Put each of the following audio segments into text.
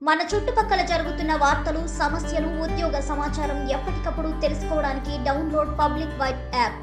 మన చుట్టుపక్కల జరుగుతున్న వార్తలు సమస్యలు ఉద్యోగ సమాచారం ఎప్పటికప్పుడు తెలుసుకోవడానికి download public vibe app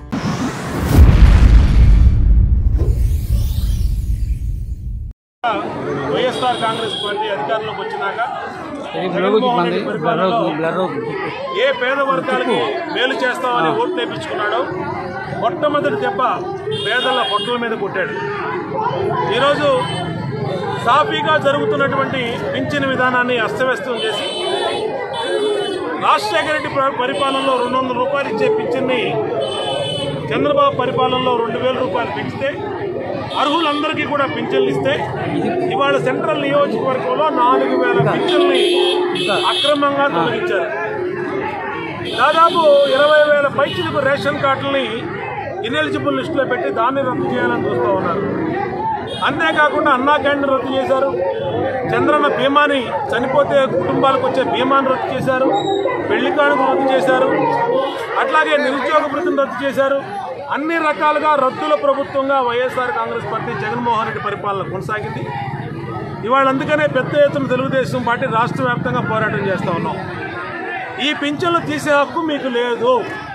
YSR Congress party అధికారంలోకి వచ్చినాక ఇది బ్లర్ అవుతుంది జగన్మోహన్ మంది రెడ్డి బ్లర్ పరిపాలనలో అవుతుంది బ్లర్ అవుతుంది ఏ పేద వర్గాలకి మేలు చేస్తామని ఓట్లు వేయించుకున్నాడో మొట్టమొదటి దెబ్బ పేదల పొట్టల మీద కొట్టాడు ఈరోజు సాఫీగా జరుగుతున్నటువంటి పింఛన్ విధానాన్ని అస్తవ్యస్తం చేసి రాజశేఖర రెడ్డి ప్ర- పరిపాలనలో రెండు వందల రూపాయలు ఇచ్చే పింఛన్ని చంద్రబాబు పరిపాలనలో రెండు వేల రూపాయలు పెంచితే అర్హులందరికీ కూడా పింఛన్లు ఇస్తే ఇవాళ సెంట్రల్ నియోజకవర్గంలో నాలుగు వేల పింఛన్ని అక్రమంగా తొలగించారు దాదాపు ఇరవై వేల పైచిలకు రేషన్ కార్డులని ఇనెలిజిబుల్ లిస్టులో పెట్టి దాన్ని రద్దు చేయాలని చూస్తూ ఉన్నారు అంతేకాకుండా అన్నా క్యాంటీన్ రద్దు చేశారు చంద్రన్న బీమాని చనిపోతే కుటుంబాలకు వచ్చే బీమాని రద్దు చేశారు పెళ్లి కానుక రద్దు చేశారు అట్లాగే నిరుద్యోగ వృత్తిని రద్దు చేశారు అన్ని రకాలుగా రద్దుల ప్రభుత్వంగా వైఎస్ఆర్ కాంగ్రెస్ పార్టీ జగన్మోహన్ రెడ్డి పరిపాలన కొనసాగింది ఇవాళ అందుకనే పెద్ద ఎత్తున తెలుగుదేశం పార్టీ రాష్ట్ర వ్యాప్తంగా పోరాటం చేస్తూ ఉన్నాం ఈ పింఛన్లు తీసే హక్కు మీకు లేదు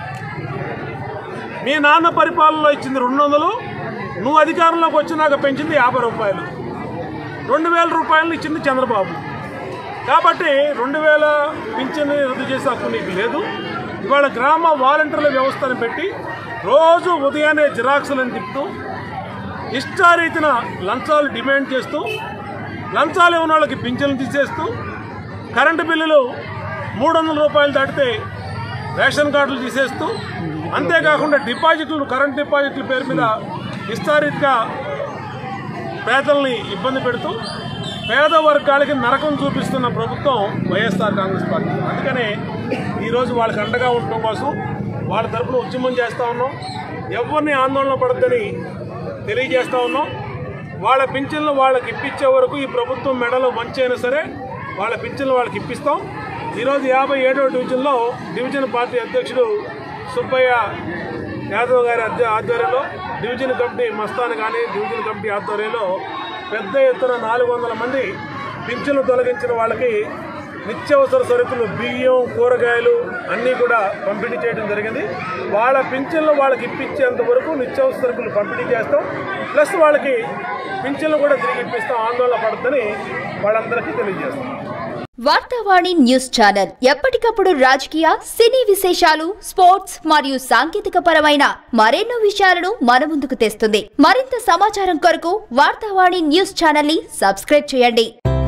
మీ నాన్న పరిపాలనలో ఇచ్చింది రెండు వందలు నువ్వు అధికారంలోకి వచ్చినాక పెంచింది యాభై రూపాయలు రెండు వేల రూపాయలు ఇచ్చింది చంద్రబాబు కాబట్టి రెండు వేల పింఛన్ రద్దు చేసే హక్కు నీకు లేదు ఇవాళ గ్రామ వాలంటీర్ల వ్యవస్థను పెట్టి రోజు ఉదయాన్నే జిరాక్సులను తిప్పుతూ ఇష్టారీతిన లంచాలు డిమాండ్ చేస్తూ లంచాలు ఇవ్వని వాళ్ళకి పింఛన్లు తీసేస్తూ కరెంటు బిల్లులు మూడు వందల రూపాయలు దాటితే రేషన్ కార్డులు తీసేస్తూ అంతేకాకుండా డిపాజిట్లు కరెంట్ డిపాజిట్ల పేరు మీద ఇష్టారీతిగా పేదల్ని ఇబ్బంది పెడుతూ పేద వర్గాలకి నరకం చూపిస్తున్న ప్రభుత్వం వైఎస్ఆర్ కాంగ్రెస్ పార్టీ అందుకనే ఈరోజు వాళ్ళకి అండగా ఉండటం కోసం వాళ్ళ తరపున ఉద్యమం చేస్తూ ఉన్నాం ఎవరిని ఆందోళన పడద్దని తెలియజేస్తూ ఉన్నాం వాళ్ళ పింఛన్లు వాళ్ళకి ఇప్పించే వరకు ఈ ప్రభుత్వం మెడలో మంచైనా సరే వాళ్ళ పింఛన్లు వాళ్ళకి ఇప్పిస్తాం ఈరోజు యాభై ఏడవ డివిజన్లో డివిజన్ పార్టీ అధ్యక్షుడు సుబ్బయ్య యాదవ్ గారి అధ్య- ఆధ్వర్యంలో డివిజన్ కమిటీ మస్తాన్ కానీ డివిజన్ కమిటీ ఆధ్వర్యంలో పెద్ద ఎత్తున నాలుగు వందల మంది పింఛన్లు తొలగించిన వాళ్ళకి నిత్యావసర సరుకులు బియ్యం కూరగాయలు అన్నీ కూడా పంపిణీ చేయడం జరిగింది వాళ్ళ పింఛన్లు వాళ్ళకి ఇప్పించేంత వరకు నిత్యావసర సరుకులు పంపిణీ చేస్తాం ప్లస్ వాళ్ళకి పింఛన్లు కూడా తిరిగి ఇప్పిస్తాం ఆందోళన పడద్దని వాళ్ళందరికీ తెలియజేస్తాం వార్తావాణి న్యూస్ ఛానల్ ఎప్పటికప్పుడు రాజకీయ సినీ విశేషాలు స్పోర్ట్స్ మరియు సాంకేతిక పరమైన మరెన్నో విషయాలను మన ముందుకు తెస్తుంది మరింత సమాచారం కొరకు వార్తావాణి న్యూస్ ఛానల్ ని సబ్స్క్రైబ్ చేయండి